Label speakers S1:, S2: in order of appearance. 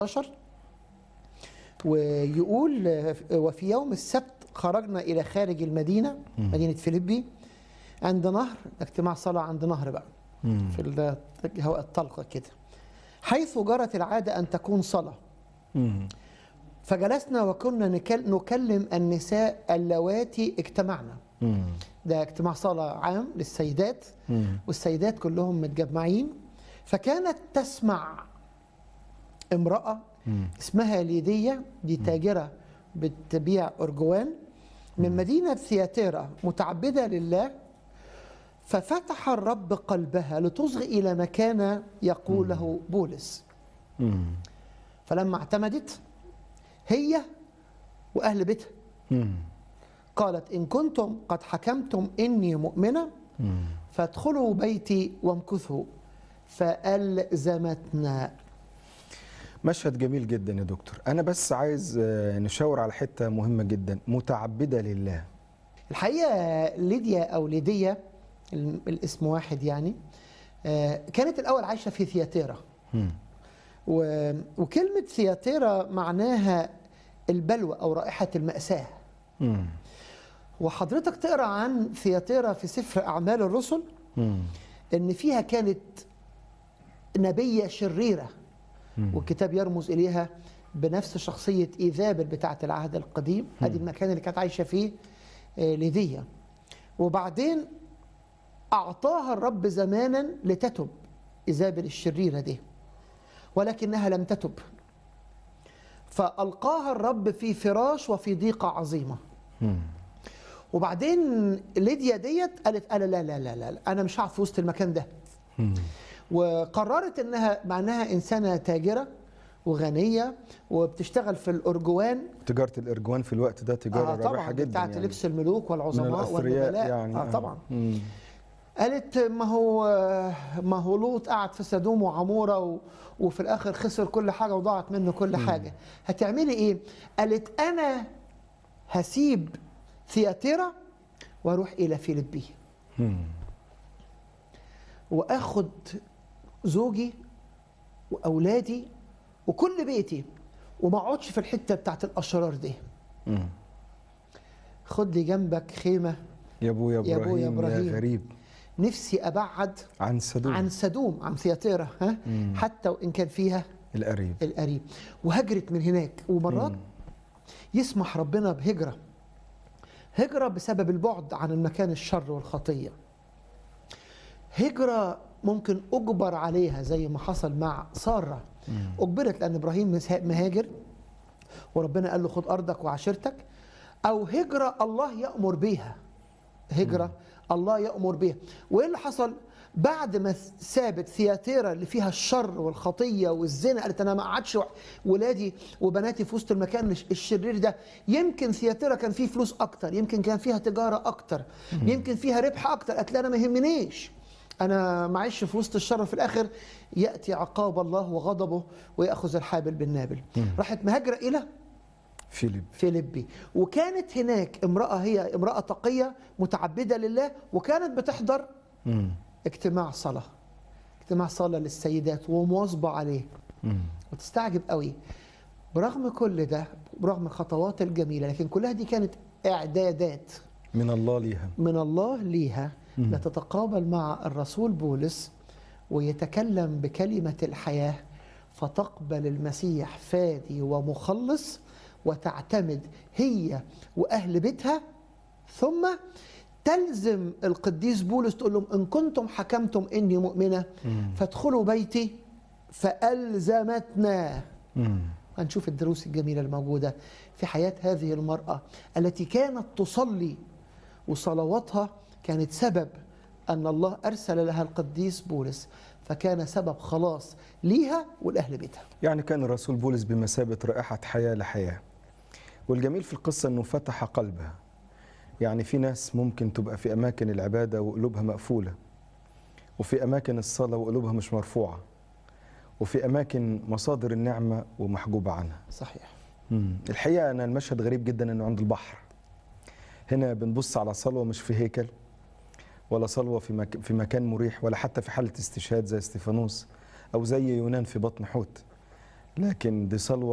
S1: 11 ويقول آه، وفي يوم السبت خرجنا إلى خارج المدينة مدينة فيليبي عند نهر اجتماع صلاة عند نهر بقى في الهواء الطلقة كده حيث جرت العادة أن تكون صلاة
S2: مم.
S1: فجلسنا وكنا نكل- نكلم النساء اللواتي اجتمعنا
S2: مم.
S1: ده اجتماع صلاة عام للسيدات
S2: مم.
S1: والسيدات كلهم متجمعين فكانت تسمع امرأة
S2: مم.
S1: اسمها ليدية دي تاجرة بتبيع أرجوان من مدينة ثياتيرا متعبدة لله ففتح الرب قلبها لتصغي إلى ما كان يقوله بولس
S2: مم.
S1: فلما اعتمدت هي وأهل بيتها
S2: مم.
S1: قالت إن كنتم قد حكمتم إني مؤمنة
S2: مم.
S1: فادخلوا بيتي وامكثوا فألزمتنا
S2: مشهد جميل جدا يا دكتور انا بس عايز آه، نشاور على حته مهمه جدا متعبده لله
S1: الحقيقة ليديا أو ليديا ال- الاسم واحد يعني آه، كانت الأول عايشة في ثياتيرا
S2: مم.
S1: و- وكلمة ثياتيرا معناها البلوى أو رائحة المأساة
S2: مم.
S1: وحضرتك تقرأ عن ثياتيرا في سفر أعمال الرسل
S2: مم.
S1: إن فيها كانت نبية شريرة
S2: مم.
S1: والكتاب يرمز إليها بنفس شخصية إيزابل بتاعة العهد القديم ادي المكان اللي كانت عايشة فيه آه، ليديا وبعدين أعطاها الرب زمانا لتتب إيزابل الشريرة دي ولكنها لم تتب فألقاها الرب في فراش وفي ضيقة عظيمة
S2: مم.
S1: وبعدين ليديا ديت قالت أنا لا لا لا لا لا، أنا مش هقعد في وسط المكان ده
S2: مم.
S1: وقررت انها مع انها انسانه تاجره وغنيه وبتشتغل في الارجوان
S2: تجاره الارجوان في الوقت ده تجاره
S1: آه
S2: رابحه
S1: طبعا
S2: جدا
S1: بتاعت
S2: يعني.
S1: لبس الملوك
S2: من
S1: والعظماء
S2: الاثرياء
S1: والنبلاء
S2: يعني
S1: اه طبعا
S2: مم.
S1: قالت ما هو ما هو لوط قعد في سدوم وعموره و وفي الاخر خسر كل حاجه وضاعت منه كل حاجه هتعملي ايه قالت انا هسيب ثياتيرا واروح الى فيليبي
S2: مم.
S1: واخد زوجي واولادي وكل بيتي وما اقعدش في الحته بتاعت الاشرار دي
S2: مم.
S1: خد لي جنبك خيمه
S2: يا ابويا
S1: يا أبويا
S2: ابراهيم يا
S1: إبراهيم.
S2: غريب
S1: نفسي ابعد
S2: عن سدوم
S1: عن سدوم عن ثياتيرا ها
S2: مم.
S1: حتى وان كان فيها
S2: القريب
S1: القريب وهجرت من هناك ومرات
S2: مم.
S1: يسمح ربنا بهجره هجره بسبب البعد عن المكان الشر والخطيه هجره ممكن اجبر عليها زي ما حصل مع ساره اجبرت لان ابراهيم مسا- مهاجر وربنا قال له خد ارضك وعشيرتك او هجره الله يامر بيها هجره الله يامر بيها وايه اللي حصل بعد ما سابت ثياتيرا اللي فيها الشر والخطيه والزنا قالت انا ما قعدش ولادي وبناتي في وسط المكان الش- الشرير ده يمكن ثياتيرا كان فيه فلوس اكتر يمكن كان فيها تجاره اكتر يمكن فيها ربح اكتر قالت لا انا ما يهمنيش انا معيش في وسط الشر في الاخر ياتي عقاب الله وغضبه وياخذ الحابل بالنابل راحت مهاجره الى
S2: فيليب
S1: فيليبي وكانت هناك امرأة هي امرأة تقية متعبدة لله وكانت بتحضر
S2: مم.
S1: اجتماع صلاة اجتماع صلاة للسيدات ومواظبة عليه
S2: مم.
S1: وتستعجب قوي برغم كل ده برغم الخطوات الجميلة لكن كلها دي كانت إعدادات
S2: من الله ليها
S1: من الله ليها لتتقابل مع الرسول بولس ويتكلم بكلمة الحياة فتقبل المسيح فادي ومخلص وتعتمد هي وأهل بيتها ثم تلزم القديس بولس تقول لهم إن كنتم حكمتم إني مؤمنة فادخلوا بيتي فألزمتنا
S2: مم.
S1: هنشوف الدروس الجميلة الموجودة في حياة هذه المرأة التي كانت تصلي وصلواتها كانت سبب أن الله أرسل لها القديس بولس فكان سبب خلاص ليها ولأهل بيتها
S2: يعني كان الرسول بولس بمثابة رائحة حياة لحياة والجميل في القصة أنه فتح قلبها يعني في ناس ممكن تبقى في أماكن العبادة وقلوبها مقفولة وفي أماكن الصلاة وقلوبها مش مرفوعة وفي أماكن مصادر النعمة ومحجوبة عنها
S1: صحيح
S2: مم. الحقيقة أنا المشهد غريب جدا أنه عند البحر هنا بنبص على صلوة مش في هيكل ولا صلوة في, مك... في مكان مريح ولا حتى في حالة استشهاد زي استيفانوس أو زي يونان في بطن حوت لكن دي صلوة